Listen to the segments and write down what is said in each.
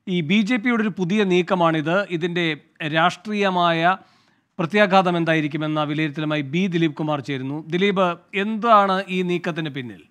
ഈ B J പിയുടെ ഒരു പുതിയ നീക്കമാണിത് ഇതിൻ്റെ രാഷ്ട്രീയമായ പ്രത്യാഘാതം എന്തായിരിക്കുമെന്ന വിലയിരുത്തലുമായി ബി ദിലീപ് കുമാർ ചേരുന്നു ദിലീപ് എന്താണ് ഈ നീക്കത്തിന് പിന്നിൽ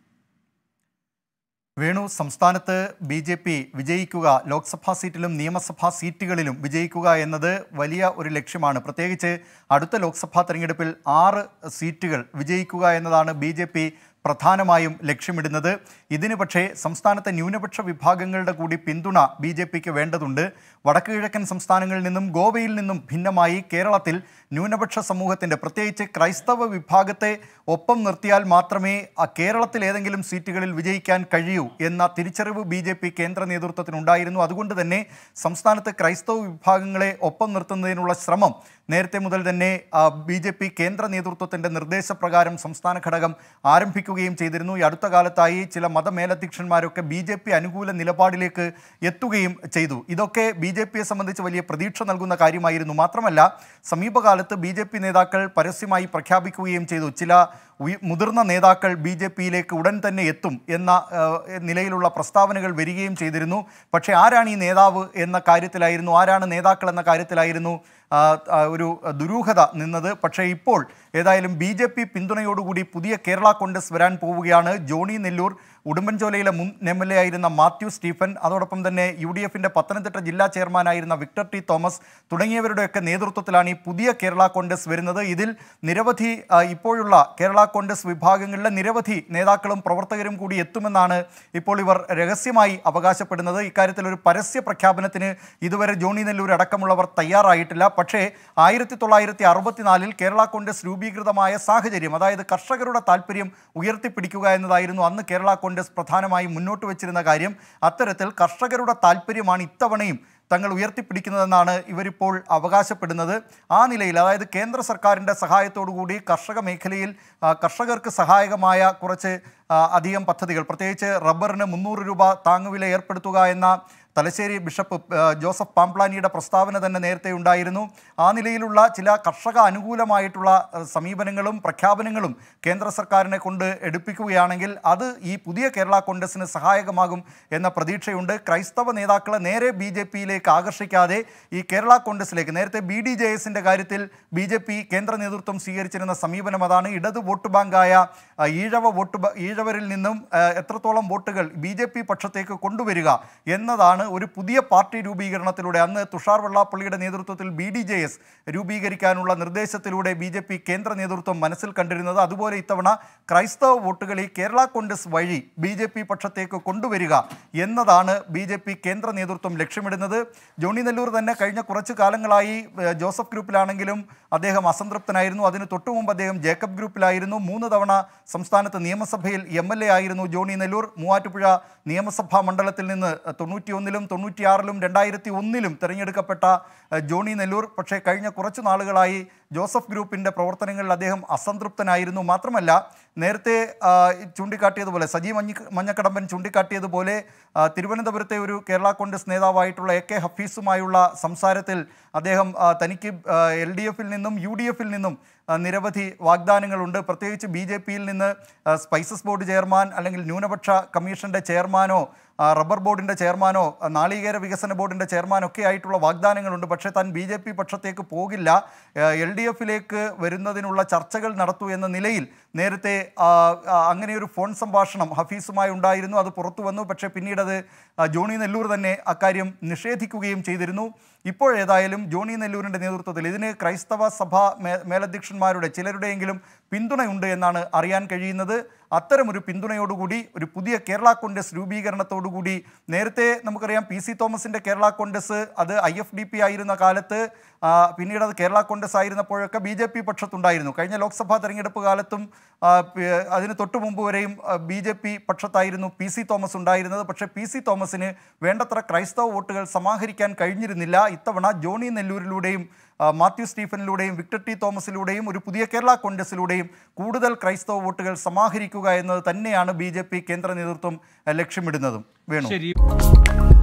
വേണു സംസ്ഥാനത്ത് ബി ജെ പി വിജയിക്കുക ലോക്സഭാ സീറ്റിലും നിയമസഭാ സീറ്റുകളിലും വിജയിക്കുക എന്നത് വലിയ ഒരു ലക്ഷ്യമാണ് പ്രത്യേകിച്ച് അടുത്ത ലോക്സഭാ തെരഞ്ഞെടുപ്പിൽ ആറ് സീറ്റുകൾ വിജയിക്കുക എന്നതാണ് ബി ജെ പി പ്രധാനമായും ലക്ഷ്യമിടുന്നത് ഇതിന് പക്ഷേ സംസ്ഥാനത്തെ ന്യൂനപക്ഷ വിഭാഗങ്ങളുടെ കൂടി പിന്തുണ ബി ജെ പിക്ക് വേണ്ടതുണ്ട് വടക്ക് കിഴക്കൻ സംസ്ഥാനങ്ങളിൽ നിന്നും ഗോവയിൽ നിന്നും ഭിന്നമായി കേരളത്തിൽ ന്യൂനപക്ഷ സമൂഹത്തിൻ്റെ പ്രത്യേകിച്ച് ക്രൈസ്തവ വിഭാഗത്തെ ഒപ്പം നിർത്തിയാൽ മാത്രമേ ആ കേരളത്തിൽ ഏതെങ്കിലും സീറ്റുകളിൽ വിജയിക്കാൻ കഴിയൂ എന്ന തിരിച്ചറിവ് ബി ജെ പി കേന്ദ്ര നേതൃത്വത്തിനുണ്ടായിരുന്നു അതുകൊണ്ട് തന്നെ സംസ്ഥാനത്ത് ക്രൈസ്തവ വിഭാഗങ്ങളെ ഒപ്പം നിർത്തുന്നതിനുള്ള ശ്രമം നേരത്തെ മുതൽ തന്നെ ബി ജെ പി കേന്ദ്ര നേതൃത്വത്തിൻ്റെ നിർദ്ദേശപ്രകാരം സംസ്ഥാന ഘടകം ആരംഭിക്കുകയും ചെയ്തിരുന്നു ഈ അടുത്ത കാലത്തായി ചില മതമേലധ്യക്ഷന്മാരൊക്കെ ബി ജെ പി അനുകൂല നിലപാടിലേക്ക് എത്തുകയും ചെയ്തു ഇതൊക്കെ ബി ജെ പിയെ സംബന്ധിച്ച് വലിയ പ്രതീക്ഷ നൽകുന്ന കാര്യമായിരുന്നു മാത്രമല്ല സമീപകാലത്ത് ബി ജെ പി നേതാക്കൾ പരസ്യമായി പ്രഖ്യാപിക്കുകയും ചെയ്തു ചില ഉയ- മുതിർന്ന നേതാക്കൾ ബി ജെ പിയിലേക്ക് ഉടൻ തന്നെ എത്തും എന്ന ആ, നിലയിലുള്ള പ്രസ്താവനകൾ വരികയും ചെയ്തിരുന്നു പക്ഷേ ആരാണ് ഈ നേതാവ് എന്ന കാര്യത്തിലായിരുന്നു ആരാണ് നേതാക്കൾ എന്ന കാര്യത്തിലായിരുന്നു ആ, ആ, ഒരു ദുരൂഹത നിന്നത് പക്ഷേ ഇപ്പോൾ ഏതായാലും ബി ജെ പി പിന്തുണയോടുകൂടി പുതിയ കേരള കോൺഗ്രസ് വരാൻ പോവുകയാണ് ജോണി നെല്ലൂർ ഉടുമ്പൻചോലയിലെ മുൻ എം എൽ എ ആയിരുന്ന മാത്യു സ്റ്റീഫൻ അതോടൊപ്പം തന്നെ യു ഡി എഫിൻ്റെ പത്തനംതിട്ട ജില്ലാ ചെയർമാനായിരുന്ന വിക്ടർ ടി തോമസ് തുടങ്ങിയവരുടെയൊക്കെ നേതൃത്വത്തിലാണ് ഈ പുതിയ കേരള കോൺഗ്രസ് വരുന്നത് ഇതിൽ നിരവധി ആ, ഇപ്പോഴുള്ള കേരള കോൺഗ്രസ് വിഭാഗങ്ങളിലെ നിരവധി നേതാക്കളും പ്രവർത്തകരും കൂടി എത്തുമെന്നാണ് ഇപ്പോൾ ഇവർ രഹസ്യമായി അവകാശപ്പെടുന്നത് ഇക്കാര്യത്തിൽ ഒരു പരസ്യ പ്രഖ്യാപനത്തിന് ഇതുവരെ ജോണി നെല്ലൂർ അടക്കമുള്ളവർ തയ്യാറായിട്ടില്ല പക്ഷേ ആയിരത്തി തൊള്ളായിരത്തി അറുപത്തിനാലിൽ കേരള കോൺഗ്രസ് രൂപീകൃതമായ സാഹചര്യം അതായത് കർഷകരുടെ താല്പര്യം ഉയർത്തിപ്പിടിക്കുക എന്നതായിരുന്നു അന്ന് കേരള കോൺഗ്രസ് പ്രധാനമായും മുന്നോട്ട് വെച്ചിരുന്ന കാര്യം അത്തരത്തിൽ കർഷകരുടെ താല്പര്യമാണ് ഇത്തവണയും തങ്ങൾ ഉയർത്തിപ്പിടിക്കുന്നതെന്നാണ് ഇവരിപ്പോൾ അവകാശപ്പെടുന്നത് ആ നിലയിൽ അതായത് കേന്ദ്ര സർക്കാരിൻ്റെ സഹായത്തോടുകൂടി കർഷക മേഖലയിൽ ആ, കർഷകർക്ക് സഹായകമായ കുറച്ച് ആ, അധികം പദ്ധതികൾ പ്രത്യേകിച്ച് റബ്ബറിന് മുന്നൂറ് രൂപ താങ്ങുവില ഏർപ്പെടുത്തുക എന്ന തലശ്ശേരി ബിഷപ്പ് ആ, ജോസഫ് പാംപ്ലാനിയുടെ പ്രസ്താവന തന്നെ നേരത്തെ ഉണ്ടായിരുന്നു ആ നിലയിലുള്ള ചില കർഷക അനുകൂലമായിട്ടുള്ള ആ, സമീപനങ്ങളും പ്രഖ്യാപനങ്ങളും കേന്ദ്ര സർക്കാരിനെ കൊണ്ട് എടുപ്പിക്കുകയാണെങ്കിൽ അത് ഈ പുതിയ കേരള കോൺഗ്രസിന് സഹായകമാകും എന്ന പ്രതീക്ഷയുണ്ട് ക്രൈസ്തവ നേതാക്കളെ നേരെ ബി ജെ പിയിലേക്ക് ആകർഷിക്കാതെ ഈ കേരള കോൺഗ്രസിലേക്ക് നേരത്തെ ബി ഡി ജെ എസിൻ്റെ കാര്യത്തിൽ ബി ജെ പി കേന്ദ്ര നേതൃത്വം സ്വീകരിച്ചിരുന്ന സമീപനം അതാണ് ഇടത് വോട്ട് ബാങ്കായ ആ, ഈഴവ വോട്ട് ബ- ഈഴവരിൽ നിന്നും ആ, എത്രത്തോളം വോട്ടുകൾ ബി ജെ പി പക്ഷത്തേക്ക് കൊണ്ടുവരിക എന്നതാണ് ഒരു പുതിയ പാർട്ടി രൂപീകരണത്തിലൂടെ അന്ന് തുഷാർ വെള്ളാപ്പള്ളിയുടെ നേതൃത്വത്തിൽ ബി ഡി ജെ എസ് രൂപീകരിക്കാനുള്ള നിർദ്ദേശത്തിലൂടെ ബി ജെ പി കേന്ദ്ര നേതൃത്വം മനസ്സിൽ കണ്ടിരുന്നത് അതുപോലെ ഇത്തവണ ക്രൈസ്തവ വോട്ടുകൾ ഈ കേരള കോൺഗ്രസ് വഴി ബി ജെ പി പക്ഷത്തേക്ക് കൊണ്ടുവരിക എന്നതാണ് ബി ജെ പി കേന്ദ്ര നേതൃത്വം ലക്ഷ്യമിടുന്നത് ജോണി നെല്ലൂർ തന്നെ കഴിഞ്ഞ കുറച്ചു കാലങ്ങളായി ഏഹ്, ജോസഫ് ഗ്രൂപ്പിലാണെങ്കിലും അദ്ദേഹം അസംതൃപ്തനായിരുന്നു അതിന് തൊട്ടു മുമ്പ് അദ്ദേഹം ജേക്കബ് ഗ്രൂപ്പിലായിരുന്നു മൂന്ന് തവണ സംസ്ഥാനത്ത് നിയമസഭയിൽ എം എൽ എ ആയിരുന്നു ജോണി നെല്ലൂർ മൂവാറ്റുപുഴ നിയമസഭാ മണ്ഡലത്തിൽ നിന്ന് തൊണ്ണൂറ്റിയൊന്നിലും തൊണ്ണൂറ്റിയാറിലും രണ്ടായിരത്തി ഒന്നിലും തിരഞ്ഞെടുക്കപ്പെട്ട ഏഹ്, ജോണി നെല്ലൂർ പക്ഷേ കഴിഞ്ഞ കുറച്ചു നാളുകളായി ജോസഫ് ഗ്രൂപ്പിൻ്റെ പ്രവർത്തനങ്ങളിൽ അദ്ദേഹം അസംതൃപ്തനായിരുന്നു മാത്രമല്ല നേരത്തെ ആ, ചൂണ്ടിക്കാട്ടിയതുപോലെ സജി മഞ്ഞ മഞ്ഞക്കടമ്പൻ ചൂണ്ടിക്കാട്ടിയതുപോലെ ആ, തിരുവനന്തപുരത്തെ ഒരു കേരള കോൺഗ്രസ് നേതാവായിട്ടുള്ള എ കെ ഹഫീസുമായുള്ള സംസാരത്തിൽ അദ്ദേഹം ആ, തനിക്ക് എൽ ഡി എഫിൽ നിന്നും യു ഡി എഫിൽ നിന്നും ആ, നിരവധി വാഗ്ദാനങ്ങളുണ്ട് പ്രത്യേകിച്ച് ബി ജെ പിയിൽ നിന്ന് ആ, സ്പൈസസ് ബോർഡ് ചെയർമാൻ അല്ലെങ്കിൽ ന്യൂനപക്ഷ കമ്മീഷൻ്റെ ചെയർമാനോ ആ, റബ്ബർ ബോർഡിൻ്റെ ചെയർമാനോ ആ, നാളികേര വികസന ബോർഡിൻ്റെ ചെയർമാനോ ഒക്കെ ആയിട്ടുള്ള വാഗ്ദാനങ്ങളുണ്ട് പക്ഷേ താൻ ബി ജെ പി പക്ഷത്തേക്ക് പോകില്ല എൽ ഡി എഫിലേക്ക് വരുന്നതിനുള്ള ചർച്ചകൾ നടത്തൂ എന്ന നിലയിൽ നേരത്തെ ആ, ആ, അങ്ങനെ ഒരു ഫോൺ സംഭാഷണം ഹഫീസുമായി ഉണ്ടായിരുന്നു അത് പുറത്തു വന്നു പക്ഷേ പിന്നീട് അത് ആ, ജോണി നെല്ലൂർ തന്നെ അക്കാര്യം നിഷേധിക്കുകയും ചെയ്തിരുന്നു ഇപ്പോഴേതായാലും ജോണി നെല്ലൂരിൻ്റെ നേതൃത്വത്തിൽ ഇതിന് ക്രൈസ്തവ സഭാ മേ മേലധ്യക്ഷന്മാരുടെ ചിലരുടെയെങ്കിലും പിന്തുണയുണ്ട് എന്നാണ് അറിയാൻ കഴിയുന്നത് അത്തരമൊരു പിന്തുണയോടുകൂടി ഒരു പുതിയ കേരള കോൺഗ്രസ് രൂപീകരണത്തോടുകൂടി നേരത്തെ നമുക്കറിയാം പി സി തോമസിൻ്റെ കേരള കോൺഗ്രസ് അത് ഐ എഫ് ഡി പി ആയിരുന്ന കാലത്ത് ആ, പിന്നീട് അത് കേരള കോൺഗ്രസ് ആയിരുന്നപ്പോഴൊക്കെ ബി ജെ പി പക്ഷത്തുണ്ടായിരുന്നു കഴിഞ്ഞ ലോക്സഭാ തെരഞ്ഞെടുപ്പ് കാലത്തും ആ, പി- അതിന് തൊട്ടു മുമ്പ് വരെയും ബി ജെ പി പക്ഷത്തായിരുന്നു പി സി തോമസ് ഉണ്ടായിരുന്നത് പക്ഷേ പി സി തോമസിന് വേണ്ടത്ര ക്രൈസ്തവ വോട്ടുകൾ സമാഹരിക്കാൻ കഴിഞ്ഞിരുന്നില്ല ഇത്തവണ ജോണി നെല്ലൂരിലൂടെയും ആ, മാത്യു സ്റ്റീഫനിലൂടെയും വിക്ടർ ടി തോമസിലൂടെയും ഒരു പുതിയ കേരള കോൺഗ്രസിലൂടെയും കൂടുതൽ ക്രൈസ്തവ വോട്ടുകൾ സമാഹരിക്കുക എന്നത് തന്നെയാണ് ബി കേന്ദ്ര നേതൃത്വം ആ, ലക്ഷ്യമിടുന്നതും വേണു ശരി